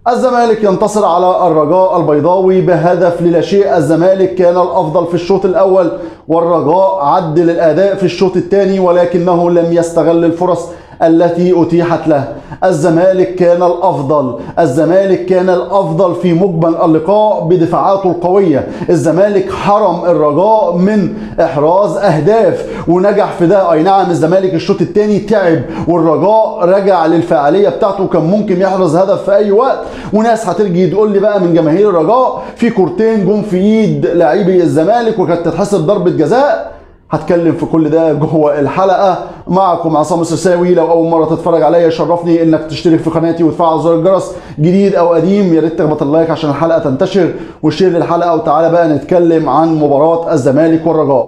الزمالك ينتصر على الرجاء البيضاوي بهدف للا شيء الزمالك كان الافضل في الشوط الاول والرجاء عدل الاداء في الشوط الثاني ولكنه لم يستغل الفرص التي اتيحت له الزمالك كان الافضل الزمالك كان الافضل في مجمل اللقاء بدفاعاته القويه الزمالك حرم الرجاء من احراز اهداف ونجح في ده اي نعم الزمالك الشوط الثاني تعب والرجاء رجع للفعاليه بتاعته كان ممكن يحرز هدف في اي وقت وناس هترجي تقول لي بقى من جماهير الرجاء في كورتين جم في ايد لاعبي الزمالك وكانت تتحسب ضربه جزاء هتكلم في كل ده جوه الحلقه معكم عصام السرساوي لو اول مره تتفرج عليا يشرفني انك تشترك في قناتي وتفعل زر الجرس جديد او قديم يا ريت تخبط اللايك عشان الحلقه تنتشر وشير للحلقه وتعالى بقى نتكلم عن مباراه الزمالك والرجاء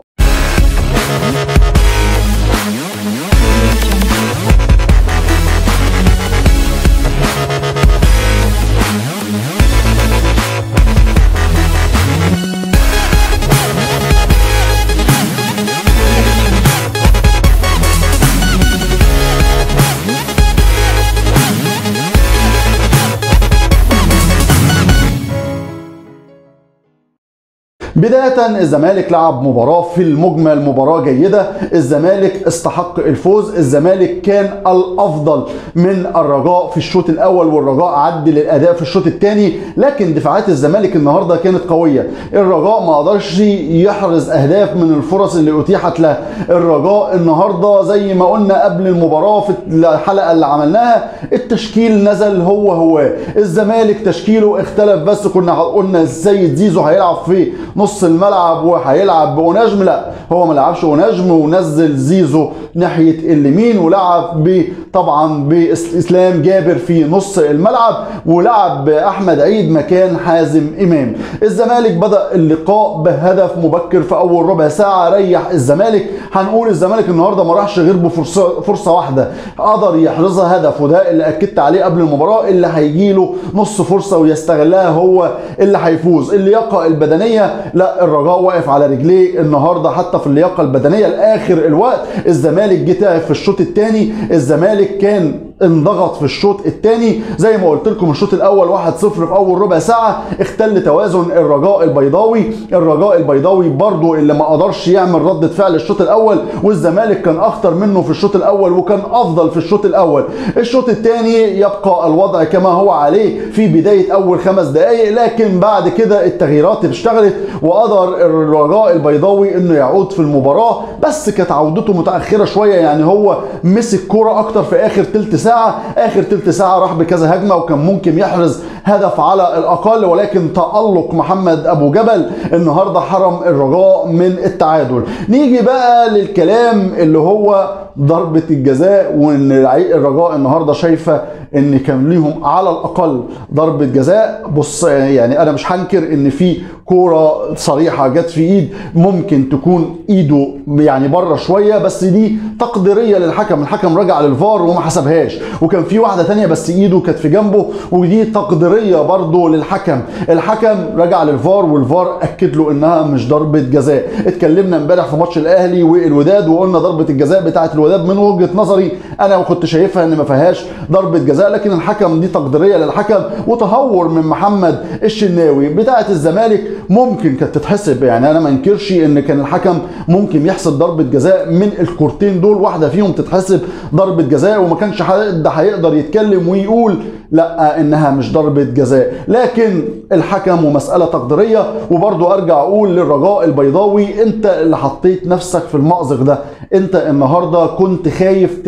بداية الزمالك لعب مباراة في المجمل مباراة جيدة الزمالك استحق الفوز الزمالك كان الأفضل من الرجاء في الشوط الأول والرجاء عدل الأداء في الشوط الثاني لكن دفاعات الزمالك النهاردة كانت قوية الرجاء ما قدرش يحرز أهداف من الفرص اللي أتيحت له الرجاء النهاردة زي ما قلنا قبل المباراة في الحلقة اللي عملناها التشكيل نزل هو هو الزمالك تشكيله اختلف بس كنا قلنا السيد زيزو هيلعب في نص الملعب وهيلعب بونجم لا هو ما لعبش ونجم ونزل زيزو ناحيه اليمين ولعب ب طبعا باسلام جابر في نص الملعب ولعب احمد عيد مكان حازم امام الزمالك بدا اللقاء بهدف مبكر في اول ربع ساعه ريح الزمالك هنقول الزمالك النهارده ما راحش غير بفرصه فرصه واحده قدر يحرزها هدف وده اللي اكدت عليه قبل المباراه اللي هيجي له نص فرصه ويستغلها هو اللي هيفوز اللياقه البدنيه لا الرجاء واقف على رجليه النهارده حتى في اللياقه البدنيه لاخر الوقت الزمالك جه تعب في الشوط الثاني الزمالك كان انضغط في الشوط الثاني زي ما قلت لكم الشوط الاول 1-0 في اول ربع ساعه اختل توازن الرجاء البيضاوي الرجاء البيضاوي برضو اللي ما قدرش يعمل ردة فعل الشوط الاول والزمالك كان اخطر منه في الشوط الاول وكان افضل في الشوط الاول الشوط الثاني يبقى الوضع كما هو عليه في بدايه اول خمس دقائق لكن بعد كده التغييرات اشتغلت وقدر الرجاء البيضاوي انه يعود في المباراه بس كانت عودته متاخره شويه يعني هو مسك كوره اكتر في اخر ثلث ساعه اخر ثلث ساعه راح بكذا هجمه وكان ممكن يحرز هدف على الاقل ولكن تالق محمد ابو جبل النهارده حرم الرجاء من التعادل نيجي بقى للكلام اللي هو ضربه الجزاء وان الرجاء النهارده شايفه ان كان ليهم على الاقل ضربه جزاء بص يعني انا مش هنكر ان في كوره صريحه جت في ايد ممكن تكون ايده يعني بره شويه بس دي تقديريه للحكم الحكم رجع للفار وما حسبهاش وكان في واحده تانية بس ايده كانت في جنبه ودي تقديريه برضه للحكم الحكم رجع للفار والفار اكد له انها مش ضربه جزاء اتكلمنا امبارح في ماتش الاهلي والوداد وقلنا ضربه الجزاء بتاعه الوداد من وجهه نظري انا كنت شايفها ان ما فيهاش ضربه جزاء لكن الحكم دي تقديريه للحكم وتهور من محمد الشناوي بتاعه الزمالك ممكن كانت تتحسب يعني انا ما انكرش ان كان الحكم ممكن يحسب ضربه جزاء من الكورتين دول واحده فيهم تتحسب ضربه جزاء وما كانش حد هيقدر يتكلم ويقول لا انها مش ضربه جزاء لكن الحكم ومساله تقديريه وبرضو ارجع اقول للرجاء البيضاوي انت اللي حطيت نفسك في المأزق ده انت النهارده كنت خايف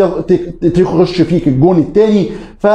تخش فيك الجون الثاني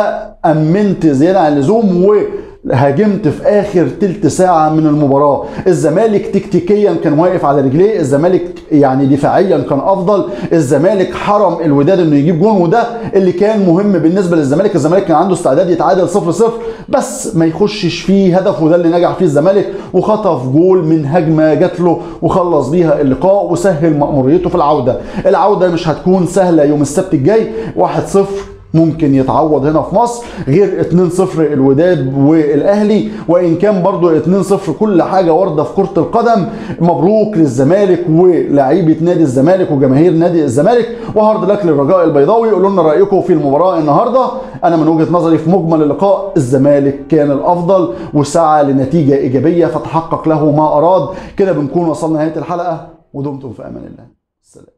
فامنت زياده عن اللزوم و هاجمت في اخر تلت ساعه من المباراه الزمالك تكتيكيا كان واقف على رجليه الزمالك يعني دفاعيا كان افضل الزمالك حرم الوداد انه يجيب جون وده اللي كان مهم بالنسبه للزمالك الزمالك كان عنده استعداد يتعادل 0 0 بس ما يخشش فيه هدف وده اللي نجح فيه الزمالك وخطف جول من هجمه جات له وخلص بيها اللقاء وسهل مأموريته في العوده العوده مش هتكون سهله يوم السبت الجاي 1 0 ممكن يتعوض هنا في مصر غير 2-0 الوداد والاهلي وان كان برضو 2-0 كل حاجه وارده في كره القدم مبروك للزمالك ولاعيبه نادي الزمالك وجماهير نادي الزمالك وهارد لك للرجاء البيضاوي قولوا لنا رايكم في المباراه النهارده انا من وجهه نظري في مجمل اللقاء الزمالك كان الافضل وسعى لنتيجه ايجابيه فتحقق له ما اراد كده بنكون وصلنا نهايه الحلقه ودمتم في امان الله السلام